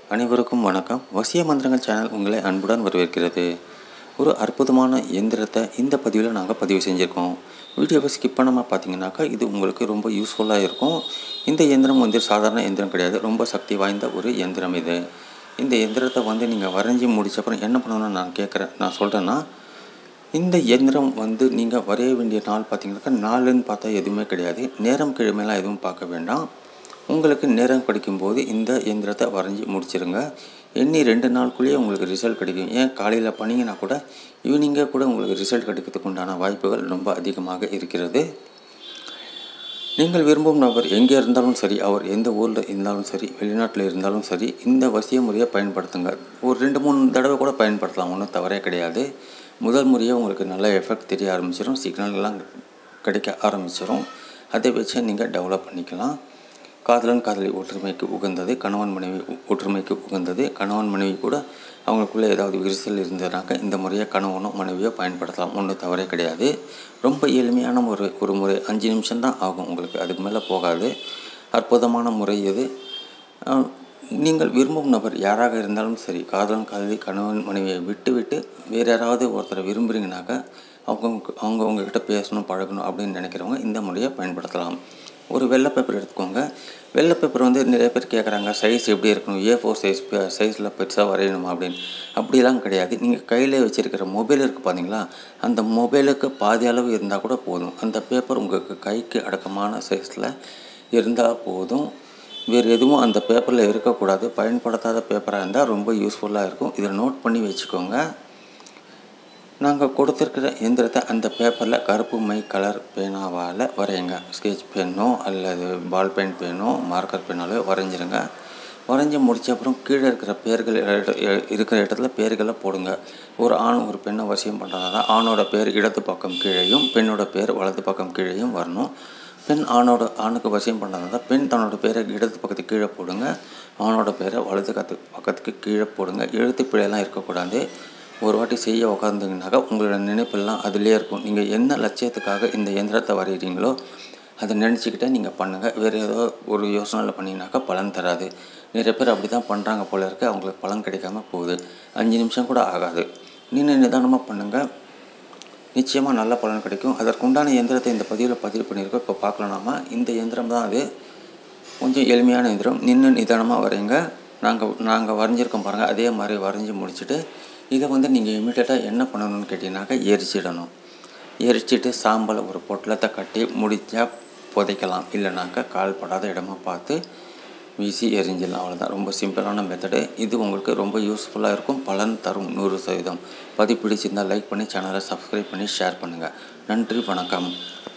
அனைவருக்கும் வணக்கம் வசிய மந்திரங்கள் சேனல் உங்களை அன்புடன் வரவேற்கிறது ஒரு அற்புதமான எந்திரத்தை இந்த பதிவில் நாங்கள் பதிவு செஞ்சுருக்கோம் வீடியோவை ஸ்கிப் பண்ணாமல் பார்த்தீங்கன்னாக்கா இது உங்களுக்கு ரொம்ப யூஸ்ஃபுல்லாக இருக்கும் இந்த எந்திரம் வந்து சாதாரண எந்திரம் கிடையாது ரொம்ப சக்தி வாய்ந்த ஒரு எந்திரம் இது இந்த எந்திரத்தை வந்து நீங்கள் வரைஞ்சி முடிச்ச அப்புறம் என்ன பண்ணணும்னு நான் கேட்குறேன் நான் சொல்கிறேன்னா இந்த எந்திரம் வந்து நீங்கள் வரைய வேண்டிய நாள் பார்த்தீங்கன்னாக்கா நாளுன்னு பார்த்தா எதுவுமே கிடையாது நேரம் கிழமையெல்லாம் எதுவும் பார்க்க வேண்டாம் உங்களுக்கு நேரம் கிடைக்கும்போது இந்த எந்திரத்தை வரைஞ்சி முடிச்சிருங்க எண்ணி ரெண்டு நாளுக்குள்ளேயே உங்களுக்கு ரிசல்ட் கிடைக்கும் ஏன் காலையில் பண்ணிங்கன்னா கூட ஈவினிங்கே கூட உங்களுக்கு ரிசல்ட் கிடைக்கிறதுக்கு உண்டான வாய்ப்புகள் ரொம்ப அதிகமாக இருக்கிறது நீங்கள் விரும்பும் நபர் எங்கே இருந்தாலும் சரி அவர் எந்த ஊரில் இருந்தாலும் சரி வெளிநாட்டில் இருந்தாலும் சரி இந்த வசிய முறையை பயன்படுத்துங்க ஒரு ரெண்டு மூணு தடவை கூட பயன்படுத்தலாம் ஒன்றும் தவறே கிடையாது முதல் முறையாக உங்களுக்கு நல்ல எஃபெக்ட் தெரிய ஆரம்பிச்சிடும் சிக்னல்லாம் கிடைக்க ஆரம்பிச்சிடும் அதை வச்சு நீங்கள் டெவலப் பண்ணிக்கலாம் காதலன் காதலி ஒற்றுமைக்கு உகந்தது கணவன் மனைவி ஒற்றுமைக்கு உகந்தது கணவன் மனைவி கூட அவங்களுக்குள்ளே ஏதாவது விரிசல் இருந்ததுனாக்க இந்த முறையை கணவனோ மனைவியோ பயன்படுத்தலாம் ஒன்றும் தவறே கிடையாது ரொம்ப எளிமையான ஒரு ஒரு முறை அஞ்சு நிமிஷம்தான் ஆகும் உங்களுக்கு அதுக்கு மேலே போகாது அற்புதமான முறை இது நீங்கள் விரும்பும் நபர் யாராக இருந்தாலும் சரி காதலன் காதலி கணவன் மனைவியை விட்டு விட்டு வேறு யாராவது ஒருத்தரை விரும்புகிறீங்கனாக்கா அவங்க அவங்க உங்ககிட்ட பேசணும் பழகணும் அப்படின்னு நினைக்கிறவங்க இந்த முறையை பயன்படுத்தலாம் ஒரு வெள்ளை பேப்பர் எடுத்துக்கோங்க வெள்ளை பேப்பர் வந்து நிறைய பேர் கேட்குறாங்க சைஸ் எப்படி இருக்கணும் ஏ ஃபோர் சைஸ் சைஸில் பெருசாக வரையணுமா அப்படின்னு அப்படிலாம் கிடையாது நீங்கள் கையில் வச்சுருக்கிற மொபைல் இருக்குது பார்த்தீங்களா அந்த மொபைலுக்கு பாதி அளவு இருந்தால் கூட போதும் அந்த பேப்பர் உங்களுக்கு கைக்கு அடக்கமான சைஸில் இருந்தால் போதும் வேறு எதுவும் அந்த பேப்பரில் இருக்கக்கூடாது பயன்படுத்தாத பேப்பராக இருந்தால் ரொம்ப யூஸ்ஃபுல்லாக இருக்கும் இதை நோட் பண்ணி வச்சுக்கோங்க நாங்கள் கொடுத்துருக்கிற எந்திரத்தை அந்த பேப்பரில் கருப்பு மை கலர் பேனாவால் வரையுங்க ஸ்கெட்ச் பென்னோ அல்லது பால் பென் பென்னோ மார்க்கர் பென்னாலோ வரைஞ்சிருங்க வரைஞ்சி முடித்த அப்புறம் கீழே இருக்கிற பேர்கள் இருக்கிற இடத்துல பேர்களை போடுங்க ஒரு ஆண் ஒரு பெண்ணை வசியம் பண்ணுறதா ஆணோட பேர் இடது பக்கம் கீழேயும் பெண்ணோட பேர் வலது பக்கம் கீழேயும் வரணும் பெண் ஆணோட ஆணுக்கு வசியம் பண்ணுறதா பெண் தன்னோட பேரை இடது பக்கத்துக்கு கீழே போடுங்க ஆணோட பேரை வலது கத்து பக்கத்துக்கு கீழே போடுங்க எழுத்து பிழையெல்லாம் இருக்கக்கூடாது ஒரு வாட்டி செய்ய உட்காந்துங்கனாக்கா உங்களோட நினைப்பெல்லாம் அதிலே இருக்கும் நீங்கள் என்ன லட்சியத்துக்காக இந்த எந்திரத்தை வரைகிறீங்களோ அதை நினச்சிக்கிட்டே நீங்கள் பண்ணுங்கள் வேறு ஏதோ ஒரு யோசனையில் பண்ணிங்கனாக்கா பலன் தராது நிறைய பேர் அப்படி தான் பண்ணுறாங்க போல இருக்குது அவங்களுக்கு பலன் கிடைக்காம போகுது அஞ்சு நிமிஷம் கூட ஆகாது நீங்கள் நிதானமாக பண்ணுங்கள் நிச்சயமாக நல்ல பலன் கிடைக்கும் அதற்குண்டான எந்திரத்தை இந்த பதிவில் பதிவு பண்ணியிருக்கோம் இப்போ பார்க்கலாமா இந்த எந்திரம் தான் அது கொஞ்சம் எளிமையான எந்திரம் நின்று நிதானமாக வரைங்க நாங்கள் நாங்கள் வரைஞ்சிருக்கோம் பாருங்கள் அதே மாதிரி வரைஞ்சி முடிச்சுட்டு இதை வந்து நீங்கள் இமீடியட்டாக என்ன பண்ணணும்னு கேட்டிங்கனாக்கா எரிச்சிடணும் எரிச்சிட்டு சாம்பலை ஒரு பொட்டலத்தை கட்டி முடித்தா புதைக்கலாம் இல்லைனாக்கா கால் படாத இடமா பார்த்து வீசி எரிஞ்சிடலாம் அவ்வளோதான் ரொம்ப சிம்பிளான மெத்தடு இது உங்களுக்கு ரொம்ப யூஸ்ஃபுல்லாக இருக்கும் பலன் தரும் நூறு சதவீதம் பதிவு பிடிச்சிருந்தால் லைக் பண்ணி சேனலை சப்ஸ்கிரைப் பண்ணி ஷேர் பண்ணுங்கள் நன்றி வணக்கம்